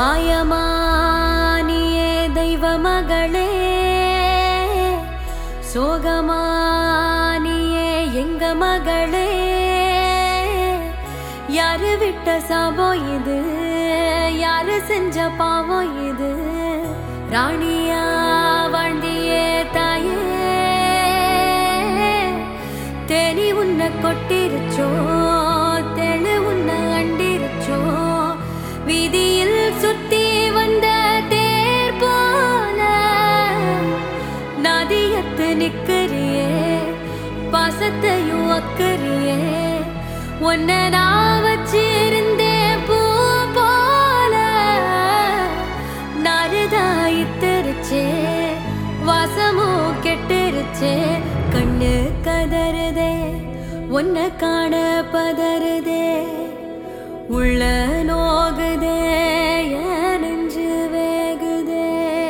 மாயமானியே தெய்வ மகளே சோகமானியே எங்க மகளே யாரு விட்ட சாபம் இது யாரு செஞ்ச பாவம் இது ராணியா வாழ்ந்தியே தாயே தேனி உன்னை கொட்டிருச்சோ தெளு உன்னை அண்டிருச்சோ வீதியில் சுத்தி வந்த தேர் போல நதியத்து நிக்கிறியே பாசத்தையும் அக்கறியே உன்னதான் வச்சிருந்தேன் பூ போல நறுதாயித்திருச்சே வாசமும் கெட்டுருச்சே கண்ணு கதறுதே உன்னை காண பதறுதே உள்ள நோகுதே என் நெஞ்சு வேகுதே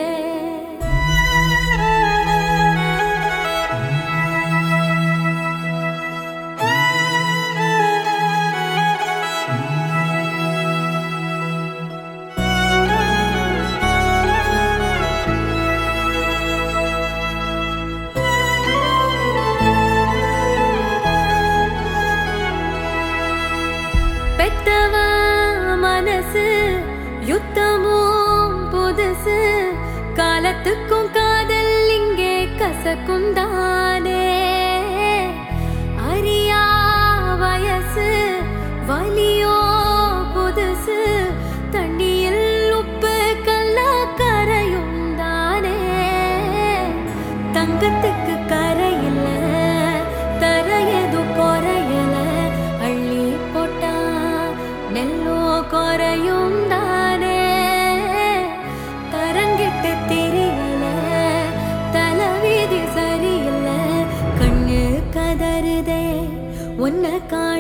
பெத்தவ மனசு யுத்தமும் புதுசு காலத்துக்கும் காதல் இங்கே கசக்கும் தானே அறியா வயசு வலியோ புதுசு தண்ணியில் உப்பு கல்ல கரையும் தானே தங்கத்துக்கு கரையில்ல தரையது குறையல அள்ளி போட்டா நெல்லோ குறையும் தானே தரங்கிட்டு தெரியல தலைவீதி சரியில்லை கண்ணு கதறுதே உன்னை காண